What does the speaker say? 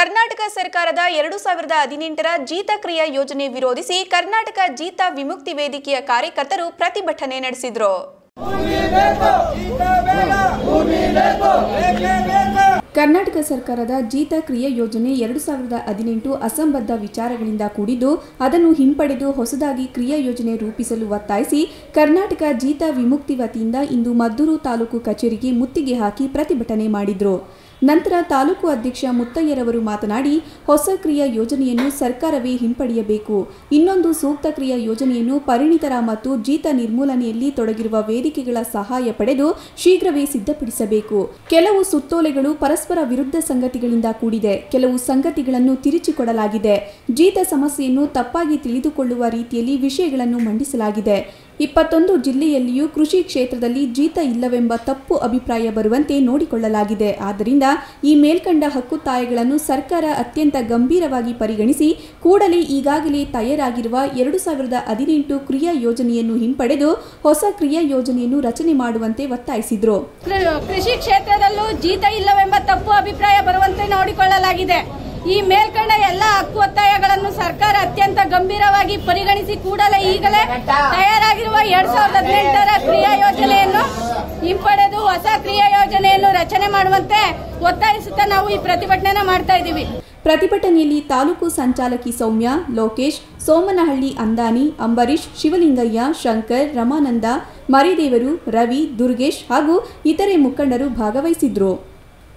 ಕರ್ನಾಟಕ ಸರ್ಕಾರದ ಎರಡು ಸಾವಿರದ ಹದಿನೆಂಟರ ಜೀತ ಕ್ರಿಯಾ ಯೋಜನೆ ವಿರೋಧಿಸಿ ಕರ್ನಾಟಕ ಜೀತ ವಿಮುಕ್ತಿ ವೇದಿಕೆಯ ಕಾರ್ಯಕರ್ತರು ಪ್ರತಿಭಟನೆ ನಡೆಸಿದರು ಕರ್ನಾಟಕ ಸರ್ಕಾರದ ಜೀತ ಕ್ರಿಯಾ ಯೋಜನೆ ಎರಡು ಸಾವಿರದ ಹದಿನೆಂಟು ಅಸಂಬದ್ಧ ವಿಚಾರಗಳಿಂದ ಕೂಡಿದ್ದು ಅದನ್ನು ಹಿಂಪಡೆದು ಹೊಸದಾಗಿ ಕ್ರಿಯಾ ಯೋಜನೆ ರೂಪಿಸಲು ಒತ್ತಾಯಿಸಿ ಕರ್ನಾಟಕ ಜೀತ ವಿಮುಕ್ತಿ ವತಿಯಿಂದ ಇಂದು ಮದ್ದೂರು ತಾಲೂಕು ಕಚೇರಿಗೆ ಮುತ್ತಿಗೆ ಹಾಕಿ ಪ್ರತಿಭಟನೆ ಮಾಡಿದ್ರು ನಂತರ ತಾಲೂಕು ಅಧ್ಯಕ್ಷ ಮುತ್ತಯ್ಯರವರು ಮಾತನಾಡಿ ಹೊಸ ಕ್ರಿಯಾ ಯೋಜನೆಯನ್ನು ಸರ್ಕಾರವೇ ಹಿಂಪಡೆಯಬೇಕು ಇನ್ನೊಂದು ಸೂಕ್ತ ಕ್ರಿಯಾ ಯೋಜನೆಯನ್ನು ಪರಿಣಿತರ ಮತ್ತು ಜೀತ ನಿರ್ಮೂಲನೆಯಲ್ಲಿ ತೊಡಗಿರುವ ವೇದಿಕೆಗಳ ಸಹಾಯ ಪಡೆದು ಶೀಘ್ರವೇ ಸಿದ್ಧಪಡಿಸಬೇಕು ಕೆಲವು ಸುತ್ತೋಲೆಗಳು ಪರಸ್ಪರ ವಿರುದ್ಧ ಸಂಗತಿಗಳಿಂದ ಕೂಡಿದೆ ಕೆಲವು ಸಂಗತಿಗಳನ್ನು ತಿರುಚಿಕೊಡಲಾಗಿದೆ ಜೀತ ಸಮಸ್ಯೆಯನ್ನು ತಪ್ಪಾಗಿ ತಿಳಿದುಕೊಳ್ಳುವ ರೀತಿಯಲ್ಲಿ ವಿಷಯಗಳನ್ನು ಮಂಡಿಸಲಾಗಿದೆ ಇಪ್ಪತ್ತೊಂದು ಜಿಲ್ಲೆಯಲ್ಲಿಯೂ ಕೃಷಿ ಕ್ಷೇತ್ರದಲ್ಲಿ ಜೀತ ಇಲ್ಲವೆಂಬ ತಪ್ಪು ಅಭಿಪ್ರಾಯ ಬರುವಂತೆ ನೋಡಿಕೊಳ್ಳಲಾಗಿದೆ ಆದ್ದರಿಂದ ಈ ಮೇಲ್ಕಂಡ ಹಕ್ಕುತ್ತಾಯಗಳನ್ನು ಸರ್ಕಾರ ಅತ್ಯಂತ ಗಂಭೀರವಾಗಿ ಪರಿಗಣಿಸಿ ಕೂಡಲೇ ಈಗಾಗಲೇ ತಯಾರಾಗಿರುವ ಎರಡು ಸಾವಿರದ ಹದಿನೆಂಟು ಕ್ರಿಯಾ ಯೋಜನೆಯನ್ನು ಹಿಂಪಡೆದು ಹೊಸ ಕ್ರಿಯಾ ಯೋಜನೆಯನ್ನು ರಚನೆ ಮಾಡುವಂತೆ ಒತ್ತಾಯಿಸಿದರು ಕೃ- ಕೃಷಿ ಕ್ಷೇತ್ರದಲ್ಲೂ ಜೀತ ಇಲ್ಲವೆಂಬ ತಪ್ಪು ಅಭಿಪ್ರಾಯ ಬರುವಂತೆ ನೋಡಿಕೊಳ್ಳಲಾಗಿದೆ ಈ ಮೇಲ್ಕಂಡ ಎಲ್ಲ ಹಕ್ಕು ಒತ್ತಾಯಗಳನ್ನು ಸರ್ಕಾರ ಅತ್ಯಂತ ಗಂಭೀರವಾಗಿ ಪರಿಗಣಿಸಿ ಕೂಡಲೇ ಈಗಲೇ ತಯಾರಾಗಿರುವ ಎರಡ್ ಸಾವಿರದ ಹದಿನೆಂಟರ ಕ್ರಿಯಾ ಯೋಜನೆಯನ್ನು ಹಿಂಪಡೆದು ಹೊಸ ಕ್ರಿಯಾ ಯೋಜನೆಯನ್ನು ರಚನೆ ಮಾಡುವಂತೆ ಒತ್ತಾಯಿಸುತ್ತಾ ನಾವು ಈ ಪ್ರತಿಭಟನೆನ ಮಾಡ್ತಾ ಇದ್ದೀವಿ ಪ್ರತಿಭಟನೆಯಲ್ಲಿ ತಾಲೂಕು ಸಂಚಾಲಕಿ ಸೌಮ್ಯ ಲೋಕೇಶ್ ಸೋಮನಹಳ್ಳಿ ಅಂದಾನಿ ಅಂಬರೀಶ್ ಶಿವಲಿಂಗಯ್ಯ ಶಂಕರ್ ರಮಾನಂದ ಮರಿದೇವರು ರವಿ ದುರ್ಗೇಶ್ ಹಾಗೂ ಇತರೆ ಮುಖಂಡರು ಭಾಗವಹಿಸಿದ್ರು